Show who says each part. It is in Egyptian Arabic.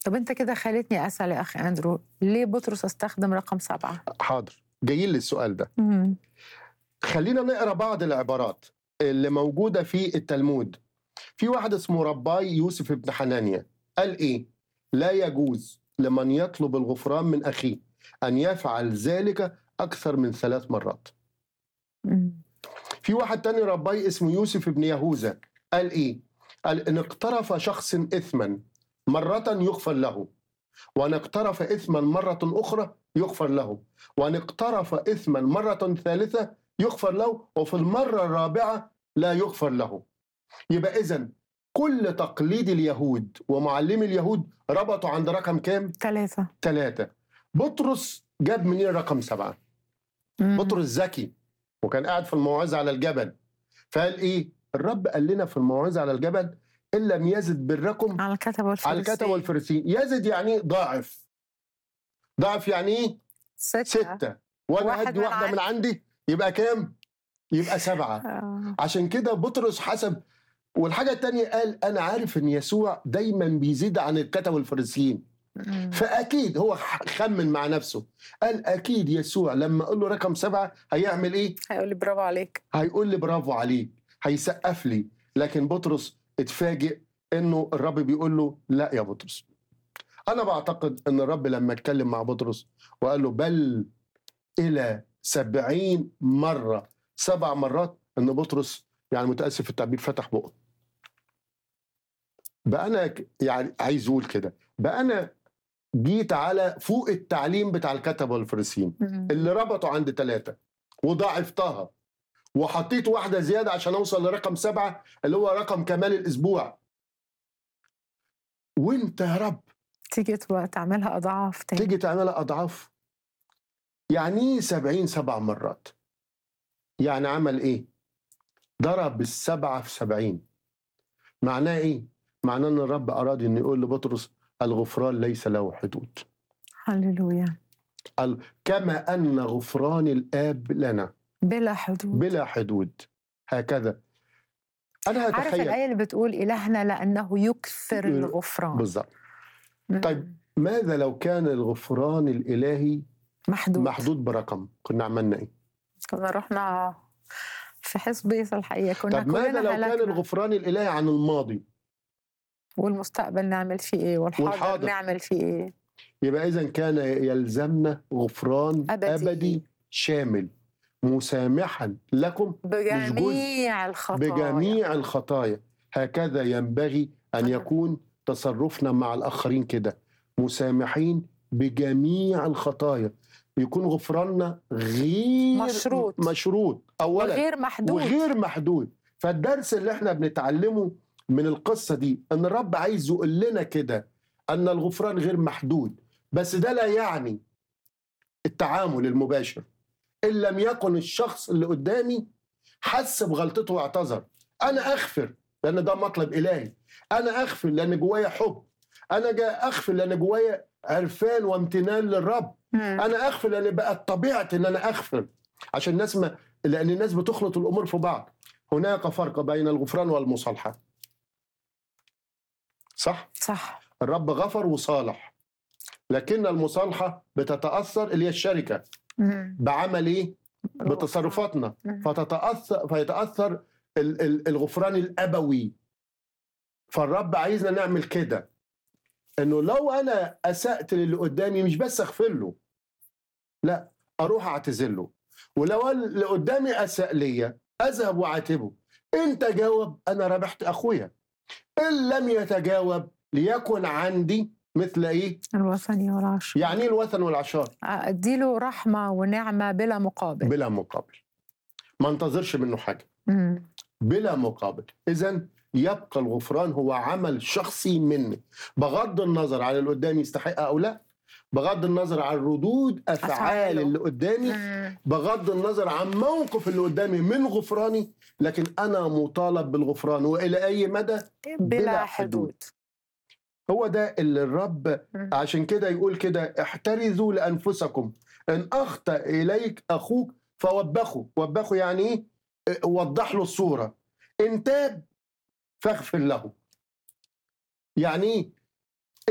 Speaker 1: طب انت كده خلتني اسال يا اخي اندرو ليه بطرس استخدم رقم سبعه؟
Speaker 2: حاضر جايين للسؤال ده
Speaker 1: مم.
Speaker 2: خلينا نقرا بعض العبارات اللي موجوده في التلمود في واحد اسمه رباي يوسف بن حنانيا قال ايه لا يجوز لمن يطلب الغفران من اخيه ان يفعل ذلك اكثر من ثلاث مرات
Speaker 1: مم.
Speaker 2: في واحد تاني رباي اسمه يوسف بن يهوذا قال ايه قال ان اقترف شخص اثما مرة يغفر له وان اقترف اثما مرة اخرى يغفر له وان اقترف اثما مرة ثالثة يغفر له وفي المرة الرابعة لا يغفر له يبقى اذا كل تقليد اليهود ومعلمي اليهود ربطوا عند رقم كام؟
Speaker 1: ثلاثه
Speaker 2: ثلاثة بطرس جاب منين رقم سبعة؟
Speaker 1: مم.
Speaker 2: بطرس ذكي وكان قاعد في الموعظة على الجبل فقال ايه الرب قال لنا في الموعظة على الجبل إن لم يزد بركم
Speaker 1: على الكتب والفريسين
Speaker 2: على الكتب والفريسين يزد يعني إيه؟ ضاعف ضاعف يعني ايه
Speaker 1: ستة,
Speaker 2: ستة وانا
Speaker 1: واحد
Speaker 2: هدي
Speaker 1: من
Speaker 2: واحدة من عندي يبقى كام يبقى سبعة
Speaker 1: آه.
Speaker 2: عشان كده بطرس حسب والحاجة التانية قال أنا عارف إن يسوع دايما بيزيد عن الكتب والفريسيين
Speaker 1: مم.
Speaker 2: فأكيد هو ح- خمن مع نفسه قال أكيد يسوع لما أقول له رقم سبعة هيعمل إيه
Speaker 1: هيقول لي برافو عليك
Speaker 2: هيقول لي برافو عليك هيسقف لي لكن بطرس اتفاجئ انه الرب بيقول له لا يا بطرس انا بعتقد ان الرب لما اتكلم مع بطرس وقال له بل الى سبعين مرة سبع مرات ان بطرس يعني متأسف في التعبير فتح بقه بقى انا ك- يعني عايز اقول كده بقى انا جيت على فوق التعليم بتاع الكتبة والفريسيين
Speaker 1: مم.
Speaker 2: اللي ربطوا عند ثلاثة وضاعفتها وحطيت واحدة زيادة عشان أوصل لرقم سبعة اللي هو رقم كمال الأسبوع وانت يا رب
Speaker 1: تيجي تبقى تعملها اضعاف تاني
Speaker 2: تيجي تعملها أضعاف يعني ايه سبعين سبع مرات يعني عمل ايه ضرب السبعة في سبعين معناه ايه معناه ان الرب أراد ان يقول لبطرس الغفران ليس له حدود
Speaker 1: هللويا
Speaker 2: ال- كما أن غفران الآب لنا
Speaker 1: بلا حدود
Speaker 2: بلا حدود هكذا أنا
Speaker 1: عارف
Speaker 2: هتخيل
Speaker 1: الآية اللي بتقول إلهنا لأنه يكثر
Speaker 2: ال-
Speaker 1: الغفران
Speaker 2: بالظبط
Speaker 1: مم.
Speaker 2: طيب. ماذا لو كان الغفران الإلهي
Speaker 1: محدود
Speaker 2: محدود برقم كنا عملنا إيه
Speaker 1: كنا رحنا في حزبيس الحقيقة كنا
Speaker 2: طب ماذا
Speaker 1: كلنا
Speaker 2: لو كان
Speaker 1: هلكنا
Speaker 2: الغفران الإلهي عن الماضي
Speaker 1: والمستقبل نعمل فيه إيه والحاضر,
Speaker 2: والحاضر.
Speaker 1: نعمل فيه إيه
Speaker 2: يبقى إذا كان يلزمنا غفران
Speaker 1: أبدي.
Speaker 2: أبدي, أبدي شامل مسامحا لكم
Speaker 1: بجميع الخطايا
Speaker 2: بجميع الخطايا هكذا ينبغي أن
Speaker 1: أها.
Speaker 2: يكون تصرفنا مع الآخرين كده مسامحين بجميع الخطايا يكون غفراننا غير
Speaker 1: مشروط.
Speaker 2: مشروط أولا
Speaker 1: وغير محدود
Speaker 2: وغير محدود فالدرس اللي احنا بنتعلمه من القصة دي ان الرب عايز يقول لنا كده ان الغفران غير محدود بس ده لا يعني التعامل المباشر ان لم يكن الشخص اللي قدامي حس بغلطته واعتذر انا اغفر لان ده مطلب الهي انا اغفر لان جوايا حب انا جاي اغفر لان جوايا عرفان وامتنان للرب
Speaker 1: مم.
Speaker 2: انا اغفر لان بقت طبيعتي ان انا اغفر عشان الناس ما لان الناس بتخلط الامور في بعض هناك فرق بين الغفران والمصالحه صح
Speaker 1: صح
Speaker 2: الرب غفر وصالح لكن المصالحه بتتاثر اللي هي الشركه
Speaker 1: مم.
Speaker 2: بعمل ايه بتصرفاتنا
Speaker 1: مم.
Speaker 2: فتتاثر فيتاثر ال- ال- الغفران الابوي فالرب عايزنا نعمل كده انه لو انا اسات للي قدامي مش بس اغفر له لا اروح اعتذر له ولو اللي قدامي اساء ليا اذهب واعاتبه ان تجاوب انا ربحت اخويا ان لم يتجاوب ليكن عندي مثل ايه
Speaker 1: الوثني والعشر
Speaker 2: يعني ايه الوثن والعشار
Speaker 1: اديله رحمة ونعمة بلا مقابل
Speaker 2: بلا مقابل ما انتظرش منه حاجه
Speaker 1: مم.
Speaker 2: بلا مقابل اذا يبقى الغفران هو عمل شخصي مني بغض النظر عن اللي قدامي يستحق او لا بغض النظر عن ردود افعال
Speaker 1: أفعاله.
Speaker 2: اللي قدامي
Speaker 1: مم.
Speaker 2: بغض النظر عن موقف اللي قدامي من غفراني لكن انا مطالب بالغفران والى اي مدى
Speaker 1: بلا حدود
Speaker 2: هو ده اللي الرب
Speaker 1: مم.
Speaker 2: عشان كده يقول كده احترزوا لانفسكم ان اخطا اليك اخوك فوبخه وبخه يعني ايه اه، وضح له الصوره ان تاب فاغفر له يعني ايه